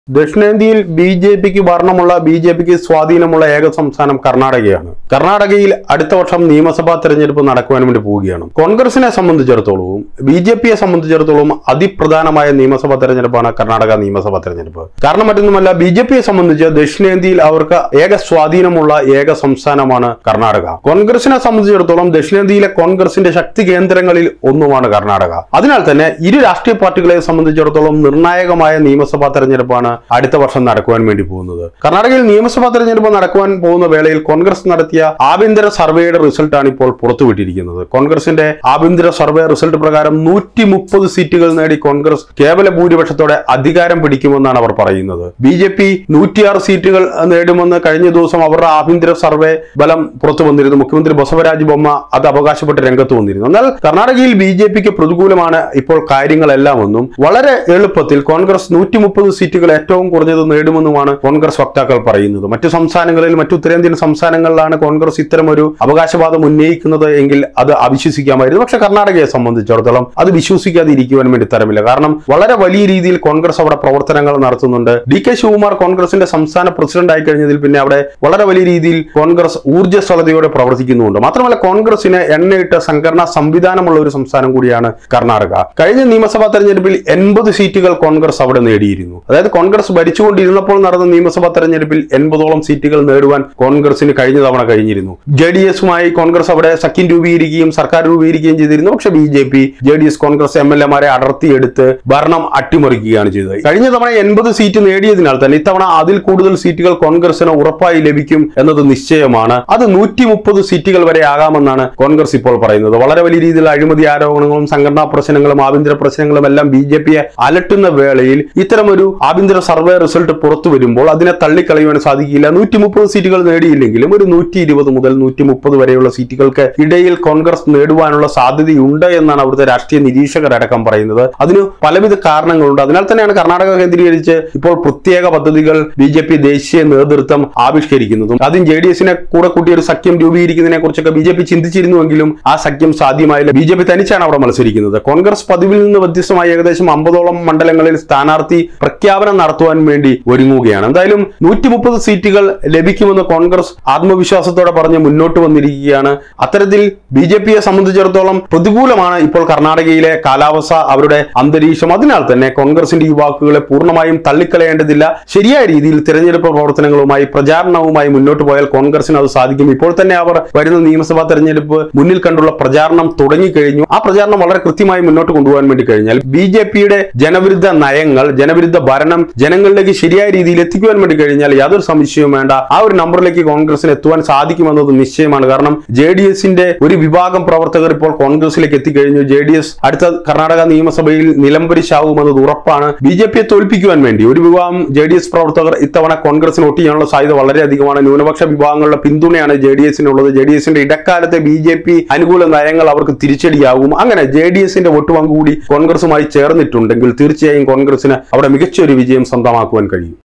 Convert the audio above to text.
ദക്ഷിണേന്ത്യയിൽ B J പിക്ക് ഭരണമുള്ള ബി ജെ പിക്ക് സ്വാധീനമുള്ള ഏക സംസ്ഥാനം കർണാടകയാണ് കർണാടകയിൽ അടുത്ത വർഷം നിയമസഭാ തെരഞ്ഞെടുപ്പ് നടക്കുവാൻ വേണ്ടി പോവുകയാണ് കോൺഗ്രസിനെ സംബന്ധിച്ചിടത്തോളവും ബി ജെ പിയെ സംബന്ധിച്ചിടത്തോളം അതിപ്രധാനമായ നിയമസഭാ തെരഞ്ഞെടുപ്പാണ് കർണാടക നിയമസഭാ തെരഞ്ഞെടുപ്പ് കാരണം മറ്റൊന്നുമല്ല ബി ജെ പിയെ സംബന്ധിച്ച് ദക്ഷിണേന്ത്യയിൽ അവർക്ക് ഏക സ്വാധീനമുള്ള ഏക സംസ്ഥാനമാണ് കർണാടക കോൺഗ്രസിനെ സംബന്ധിച്ചിടത്തോളം ദക്ഷിണേന്ത്യയിലെ കോൺഗ്രസിന്റെ ശക്തി കേന്ദ്രങ്ങളിൽ ഒന്നുമാണ് കർണാടക അതിനാൽ തന്നെ ഇരു രാഷ്ട്രീയ പാർട്ടികളെ സംബന്ധിച്ചിടത്തോളം നിർണായകമായ നിയമസഭാ തെരഞ്ഞെടുപ്പാണ് അടുത്ത വർഷം നടക്കുവാൻ വേണ്ടി പോകുന്നത് കർണാടകയിൽ നിയമസഭാ തെരഞ്ഞെടുപ്പ് നടക്കുവാൻ പോകുന്ന വേളയിൽ കോൺഗ്രസ് നടത്തിയ ആഭ്യന്തര സർവേയുടെ റിസൾട്ടാണ് ഇപ്പോൾ പുറത്തുവിട്ടിരിക്കുന്നത് കോൺഗ്രസിന്റെ ആഭ്യന്തര സർവേ റിസൾട്ട് പ്രകാരം നൂറ്റി മുപ്പത് സീറ്റുകൾ നേടി കോൺഗ്രസ് കേവല ഭൂരിപക്ഷത്തോടെ അധികാരം പിടിക്കുമെന്നാണ് അവർ പറയുന്നത് ബി ജെ പി നൂറ്റിയാറ് സീറ്റുകൾ നേടുമെന്ന് കഴിഞ്ഞ ദിവസം അവരുടെ ആഭ്യന്തര സർവേ ബലം പുറത്തു വന്നിരുന്നു മുഖ്യമന്ത്രി ബസവരാജ് ബൊമ്മ അത് അവകാശപ്പെട്ട് രംഗത്ത് വന്നിരുന്നു എന്നാൽ കർണാടകയിൽ ബി ജെ പിക്ക് പ്രതികൂലമാണ് ഇപ്പോൾ കാര്യങ്ങളെല്ലാം ഒന്നും വളരെ എളുപ്പത്തിൽ കോൺഗ്രസ് നൂറ്റി മുപ്പത് സീറ്റുകൾ ഏറ്റവും കുറഞ്ഞത് നേടുമെന്നുമാണ് കോൺഗ്രസ് വക്താക്കൾ പറയുന്നത് മറ്റു സംസ്ഥാനങ്ങളിൽ മറ്റു ഉത്തരേന്ത്യൻ സംസ്ഥാനങ്ങളിലാണ് കോൺഗ്രസ് ഇത്തരം ഒരു അവകാശവാദം ഉന്നയിക്കുന്നത് എങ്കിൽ അത് അവിശ്വസിക്കാമായിരുന്നു പക്ഷെ കർണാടകയെ സംബന്ധിച്ചിടത്തോളം അത് വിശ്വസിക്കാതിരിക്കുവാൻ വേണ്ടി തരമില്ല കാരണം വളരെ വലിയ രീതിയിൽ കോൺഗ്രസ് അവിടെ പ്രവർത്തനങ്ങൾ നടത്തുന്നുണ്ട് ഡി കെ ശിവകുമാർ കോൺഗ്രസിന്റെ സംസ്ഥാന പ്രസിഡന്റ് ആയി കഴിഞ്ഞതിൽ പിന്നെ അവിടെ വളരെ വലിയ രീതിയിൽ കോൺഗ്രസ് ഊർജ്ജസ്വലതയോടെ പ്രവർത്തിക്കുന്നുണ്ട് മാത്രമല്ല കോൺഗ്രസിന് എണ്ണയിട്ട സംഘടനാ സംവിധാനമുള്ള ഒരു സംസ്ഥാനം കൂടിയാണ് കർണാടക കഴിഞ്ഞ നിയമസഭാ തെരഞ്ഞെടുപ്പിൽ എൺപത് സീറ്റുകൾ കോൺഗ്രസ് അവിടെ നേടിയിരുന്നു അതായത് കോൺഗ്രസ് ഭരിച്ചുകൊണ്ടിരുന്നപ്പോൾ നടന്ന നിയമസഭാ തെരഞ്ഞെടുപ്പിൽ എൺപതോളം സീറ്റുകൾ നേടുവാൻ കോൺഗ്രസിന് കഴിഞ്ഞ തവണ കഴിഞ്ഞിരുന്നു ജെ ഡി എസുമായി കോൺഗ്രസ് അവിടെ സഖ്യം രൂപീകരിക്കുകയും സർക്കാർ രൂപീകരിക്കുകയും ചെയ്തിരുന്നു പക്ഷേ B J P J D S Congress M L എമാരെ അടർത്തിയെടുത്ത് ഭരണം അട്ടിമറിക്കുകയാണ് ചെയ്തത് കഴിഞ്ഞ തവണ എൺപത് സീറ്റ് നേടിയതിനാൽ തന്നെ ഇത്തവണ അതിൽ കൂടുതൽ സീറ്റുകൾ കോൺഗ്രസിന് ഉറപ്പായി ലഭിക്കും എന്നത് നിശ്ചയമാണ് അത് നൂറ്റി മുപ്പത് സീറ്റുകൾ വരെ ആകാമെന്നാണ് കോൺഗ്രസ് ഇപ്പോൾ പറയുന്നത് വളരെ വലിയ രീതിയിൽ അഴിമതി ആരോപണങ്ങളും സംഘടനാ പ്രശ്നങ്ങളും ആഭ്യന്തര പ്രശ്നങ്ങളും എല്ലാം ബി ജെ പിയെ അലട്ടുന്ന വേളയിൽ ഇത്തരമൊരു ആഭ്യന്തര സർവേ റിസൾട്ട് പുറത്തു വരുമ്പോൾ അതിനെ തള്ളിക്കളയുവാൻ സാധിക്കില്ല നൂറ്റി മുപ്പത് സീറ്റുകൾ നേടിയില്ലെങ്കിലും ഒരു നൂറ്റി ഇരുപത് മുതൽ നൂറ്റി മുപ്പത് വരെയുള്ള സീറ്റുകൾക്ക് ഇടയിൽ കോൺഗ്രസ് നേടുവാനുള്ള സാധ്യതയുണ്ട് എന്നാണ് അവിടുത്തെ രാഷ്ട്രീയ നിരീക്ഷകരടക്കം പറയുന്നത് അതിന് പലവിധ കാരണങ്ങളുണ്ട് അതിനാൽ തന്നെയാണ് കർണാടക കേന്ദ്രീകരിച്ച് ഇപ്പോൾ പ്രത്യേക പദ്ധതികൾ ബി ജെ പി ദേശീയ നേതൃത്വം ആവിഷ്കരിക്കുന്നതും ആദ്യം ജെ ഡി എസിനെ കൂടെ കൂട്ടിയ ഒരു സഖ്യം രൂപീകരിക്കുന്നതിനെ കുറിച്ചൊക്കെ ബി ജെ പി ചിന്തിച്ചിരുന്നുവെങ്കിലും ആ സഖ്യം സാധ്യമായില്ല ബി ജെ പി തനിച്ചാണ് അവിടെ മത്സരിക്കുന്നത് കോൺഗ്രസ് പതിവിൽ നിന്ന് വ്യത്യസ്തമായി ഏകദേശം അമ്പതോളം മണ്ഡലങ്ങളിൽ സ്ഥാനാർത്ഥി പ്രഖ്യാപനം നടത്തുവാൻ വേണ്ടി ഒരുങ്ങുകയാണ് എന്തായാലും നൂറ്റി മുപ്പത് സീറ്റുകൾ ലഭിക്കുമെന്ന് കോൺഗ്രസ് ആത്മവിശ്വാസത്തോടെ പറഞ്ഞ് മുന്നോട്ട് വന്നിരിക്കുകയാണ് അത്തരത്തിൽ ബി ജെ പിയെ സംബന്ധിച്ചിടത്തോളം പ്രതികൂലമാണ് ഇപ്പോൾ കർണാടകയിലെ കാലാവസ്ഥ അവരുടെ അന്തരീക്ഷം അതിനാൽ തന്നെ കോൺഗ്രസിന്റെ യുവാക്കളെ പൂർണ്ണമായും തള്ളിക്കളയേണ്ടതില്ല ശരിയായ രീതിയിൽ തിരഞ്ഞെടുപ്പ് പ്രവർത്തനങ്ങളുമായി പ്രചാരണവുമായി മുന്നോട്ട് പോയാൽ കോൺഗ്രസിന് അത് സാധിക്കും ഇപ്പോൾ തന്നെ അവർ വരുന്ന നിയമസഭാ തെരഞ്ഞെടുപ്പ് മുന്നിൽ കണ്ടുള്ള പ്രചാരണം തുടങ്ങിക്കഴിഞ്ഞു ആ പ്രചാരണം വളരെ കൃത്യമായി മുന്നോട്ട് കൊണ്ടുപോകാൻ വേണ്ടി കഴിഞ്ഞാൽ ബി ജെ പിയുടെ ജനവിരുദ്ധ നയങ്ങൾ ജനവിരുദ്ധ ഭരണം ജനങ്ങളിലേക്ക് ശരിയായ രീതിയിൽ എത്തിക്കുവാൻ വേണ്ടി കഴിഞ്ഞാൽ യാതൊരു സംശയവും വേണ്ട ആ ഒരു നമ്പറിലേക്ക് കോൺഗ്രസിന് എത്തുവാൻ സാധിക്കുമെന്നത് നിശ്ചയമാണ് കാരണം ജെ ഡി എസിന്റെ ഒരു വിഭാഗം പ്രവർത്തകർ ഇപ്പോൾ കോൺഗ്രസിലേക്ക് എത്തിക്കഴിഞ്ഞു ജെ ഡി എസ് അടുത്ത കർണാടക നിയമസഭയിൽ നിലംപരിശാവുമെന്നത് ഉറപ്പാണ് ബി ജെ പിയെ തോൽപ്പിക്കുവാൻ വേണ്ടി ഒരു വിഭാഗം ജെ ഡി എസ് പ്രവർത്തകർ ഇത്തവണ കോൺഗ്രസിന് വോട്ട് ചെയ്യാനുള്ള സാധ്യത വളരെയധികമാണ് ന്യൂനപക്ഷ വിഭാഗങ്ങളുടെ പിന്തുണയാണ് ജെ ഡി എസിനുള്ളത് ജെ ഡി എസിന്റെ ഇടക്കാലത്തെ ബി ജെ പി അനുകൂല നയങ്ങൾ അവർക്ക് തിരിച്ചടിയാകും അങ്ങനെ ജെ ഡി എസിന്റെ വോട്ട് പങ്ക് കൂടി കോൺഗ്രസുമായി ചേർന്നിട്ടുണ്ടെങ്കിൽ തീർച്ചയായും കോൺഗ്രസിന് അവിടെ മികച്ച ഒരു വിജയം സ്വന്തമാക്കുവാൻ കഴിയും